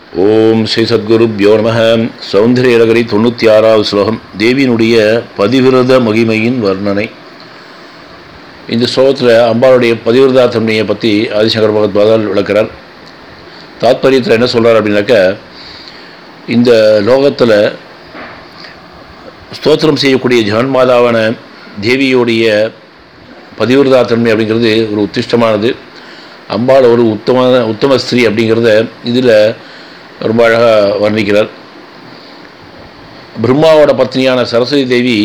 ஓம் ஸ்ரீ சத்குருப்யோ நம சௌந்தரியரகரி தொண்ணூற்றி ஆறாவது ஸ்லோகம் தேவியினுடைய பதிவிரத மகிமையின் வர்ணனை இந்த ஸ்லோகத்தில் அம்பாளுடைய பதிவிரதா தன்மையை பற்றி ஆதிசங்கர் பகவத் பாதால் விளக்கிறார் தாத்பரியத்தில் என்ன சொல்கிறார் அப்படின்னாக்க இந்த லோகத்தில் ஸ்தோத்திரம் செய்யக்கூடிய ஜெகன்மாதாவான தேவியுடைய பதிவிரதா தன்மை அப்படிங்கிறது ஒரு உத்திஷ்டமானது அம்பாள் ஒரு உத்தம உத்தம ஸ்திரீ அப்படிங்கிறத இதில் ரொம்ப அழகாக வர்ணிக்கிறார் பிரம்மாவோட பத்னியான சரஸ்வதி தேவி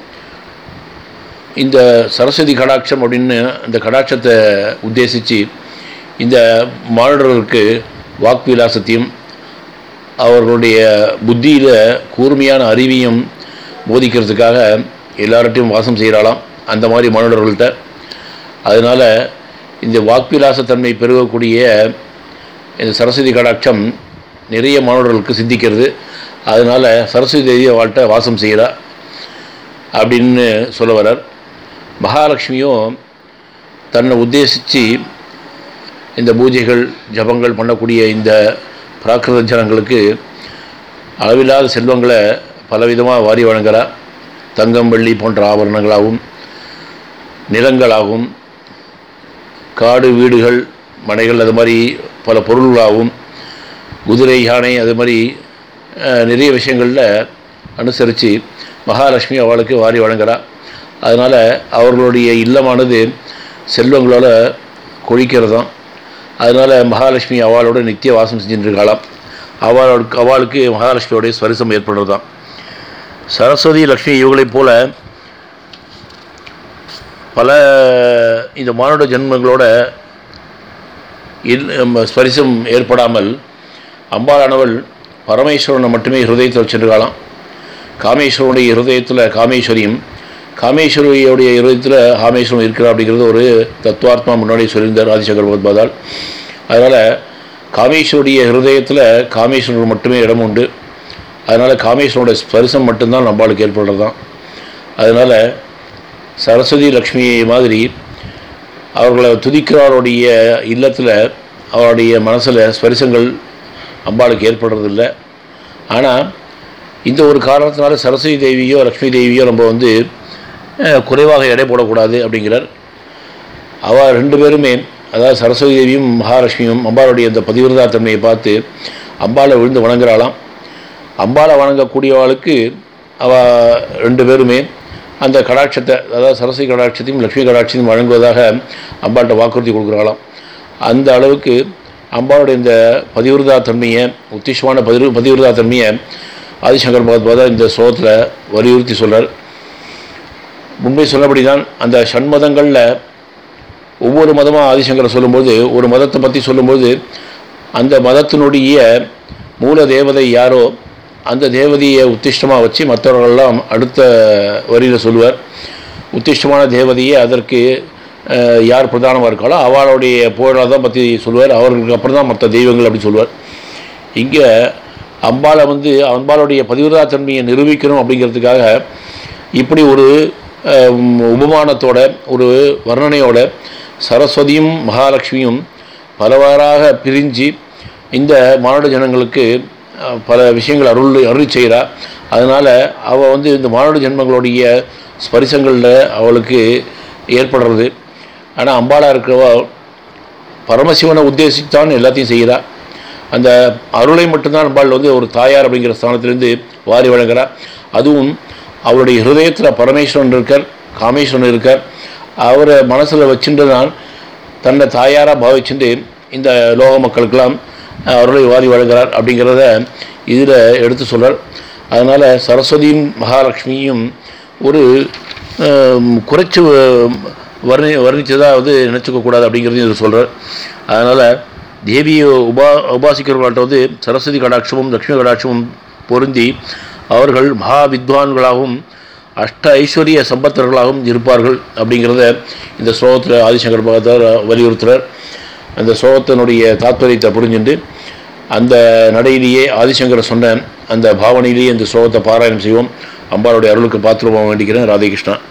இந்த சரஸ்வதி கடாட்சம் அப்படின்னு இந்த கடாட்சத்தை உத்தேசித்து இந்த மாணவர்களுக்கு வாக்விலாசத்தையும் அவர்களுடைய புத்தியில் கூர்மையான அறிவையும் போதிக்கிறதுக்காக எல்லார்ட்டையும் வாசம் செய்கிறாளாம் அந்த மாதிரி மாணவர்கள்ட்ட அதனால் இந்த வாக்விலாசத்தன்மை பெருகக்கூடிய இந்த சரஸ்வதி கடாட்சம் நிறைய மாணவர்களுக்கு சித்திக்கிறது அதனால் சரஸ்வதி தேவி அவள்கிட்ட வாசம் செய்கிறா அப்படின்னு சொல்ல வரார் மகாலட்சுமியும் தன்னை உத்தேசித்து இந்த பூஜைகள் ஜபங்கள் பண்ணக்கூடிய இந்த பிராகிருத ஜனங்களுக்கு அளவில்லாத செல்வங்களை பலவிதமாக வாரி வழங்குகிறா தங்கம் வெள்ளி போன்ற ஆபரணங்களாகவும் நிலங்களாகவும் காடு வீடுகள் மனைகள் அது மாதிரி பல பொருள்களாகவும் குதிரை யானை அது மாதிரி நிறைய விஷயங்களில் அனுசரித்து மகாலட்சுமி அவளுக்கு வாரி வழங்குறா அதனால் அவர்களுடைய இல்லமானது செல்வங்களோட கொழிக்கிறதாம் அதனால் மகாலட்சுமி அவளோட நித்திய வாசம் செஞ்சுட்டுருக்காளாம் அவளோட அவளுக்கு மகாலட்சுமியோடைய ஸ்வரிசம் ஏற்படுறதாம் சரஸ்வதி லக்ஷ்மி இவங்களைப் போல பல இந்த மானுட ஜென்மங்களோட இல் ஸ்பரிசம் ஏற்படாமல் அம்பாளானவள் பரமேஸ்வரனை மட்டுமே ஹிருதயத்தில் வச்சுருக்காளாம் காமேஸ்வரனுடைய ஹிருதயத்தில் காமேஸ்வரியும் காமேஸ்வரியுடைய இருதயத்தில் காமேஸ்வரன் இருக்கிறா அப்படிங்கிறது ஒரு தத்துவார்த்தமாக முன்னாடி சொல்லியிருந்தார் ஆதிசங்கர் பகவத்பாதால் அதனால் காமேஸ்வருடைய ஹிருதயத்தில் காமேஸ்வரர் மட்டுமே இடம் உண்டு அதனால் காமேஸ்வரனுடைய ஸ்பரிசம் மட்டும்தான் நம்மளுக்கு ஏற்படுறது தான் அதனால் சரஸ்வதி லக்ஷ்மி மாதிரி அவர்களை துதிக்கிறவருடைய இல்லத்தில் அவருடைய மனசில் ஸ்பரிசங்கள் அம்பாளுக்கு ஏற்படுறதில்ல ஆனால் இந்த ஒரு காரணத்தினால சரஸ்வதி தேவியோ லக்ஷ்மி தேவியோ நம்ம வந்து குறைவாக எடை போடக்கூடாது அப்படிங்கிறார் அவள் ரெண்டு பேருமே அதாவது சரஸ்வதி தேவியும் மகாலட்சுமியும் அம்பாளுடைய இந்த பதிவிரதா தன்மையை பார்த்து அம்பாளை விழுந்து வணங்குறாளாம் அம்பாளை வணங்கக்கூடியவளுக்கு அவள் ரெண்டு பேருமே அந்த கடாட்சத்தை அதாவது சரஸ்வதி கடாட்சத்தையும் லக்ஷ்மி கடாட்சத்தையும் வழங்குவதாக அம்பாள்கிட்ட வாக்குறுதி கொடுக்குறாளாம் அந்த அளவுக்கு அம்பாளுடைய இந்த பதிவிரதா தன்மையை உத்திஷமான பதிவு பதிவிரதா தன்மையை ஆதிசங்கர் பகவத்பாதா இந்த ஸ்லோகத்தில் வலியுறுத்தி சொல்கிறார் முன்பே சொன்னபடி தான் அந்த ஷண்மதங்களில் ஒவ்வொரு மதமாக ஆதிசங்கரை சொல்லும்போது ஒரு மதத்தை பற்றி சொல்லும்போது அந்த மதத்தினுடைய மூல தேவதை யாரோ அந்த தேவதையை உத்திஷ்டமாக வச்சு மற்றவர்களெல்லாம் அடுத்த வரியில் சொல்லுவார் உத்திஷ்டமான தேவதையை அதற்கு யார் பிரதானமாக இருக்காளோ அவளுடைய புகழாக தான் பற்றி சொல்லுவார் அவர்களுக்கு அப்புறம் தான் மற்ற தெய்வங்கள் அப்படி சொல்லுவார் இங்கே அம்பாளை வந்து அம்பாளுடைய பதிவிரதா தன்மையை நிரூபிக்கணும் அப்படிங்கிறதுக்காக இப்படி ஒரு உபமானத்தோட ஒரு வர்ணனையோட சரஸ்வதியும் மகாலட்சுமியும் பலவாறாக பிரிஞ்சு இந்த மானுட ஜனங்களுக்கு பல விஷயங்கள் அருள் அருள் செய்கிறா அதனால் அவள் வந்து இந்த மானுட ஜென்மங்களுடைய ஸ்பரிசங்களில் அவளுக்கு ஏற்படுறது ஆனால் அம்பாளாக இருக்கிறவ பரமசிவனை உத்தேசித்தான் எல்லாத்தையும் செய்கிறா அந்த அருளை மட்டும்தான் அம்பாள் வந்து ஒரு தாயார் அப்படிங்கிற ஸ்தானத்திலேருந்து வாரி வழங்குறா அதுவும் அவருடைய ஹிருதயத்தில் பரமேஸ்வரன் இருக்கார் காமேஸ்வரன் இருக்கார் அவரை மனசில் வச்சுட்டு தான் தன்னை தாயாராக பாவிச்சுட்டு இந்த லோக மக்களுக்கெல்லாம் அருளை வாரி வழங்குறார் அப்படிங்கிறத இதில் எடுத்து சொல்கிறார் அதனால் சரஸ்வதியும் மகாலட்சுமியும் ஒரு குறைச்சி வர்ணி வர்ணித்ததாக வந்து நினச்சிக்கக்கூடாது அப்படிங்கிறதையும் இதில் சொல்கிறார் அதனால் தேவியை உபா உபாசிக்கிறவர்கள்ட்ட வந்து சரஸ்வதி கடாட்சமும் லக்ஷ்மி கடாட்சமும் பொருந்தி அவர்கள் மகா வித்வான்களாகவும் அஷ்ட ஐஸ்வர்ய சம்பத்தர்களாகவும் இருப்பார்கள் அப்படிங்கிறத இந்த ஸ்லோகத்தில் ஆதிசங்கர் பகவதார் வலியுறுத்துகிறார் அந்த ஸ்லோகத்தினுடைய தாத்பரியத்தை புரிஞ்சுட்டு அந்த நடையிலேயே ஆதிசங்கரை சொன்ன அந்த பாவனையிலேயே இந்த ஸ்லோகத்தை பாராயணம் செய்வோம் அம்பாளுடைய அருளுக்கு பாத்திரமாக வேண்டிக்கிறேன் ராதே கிருஷ்ணா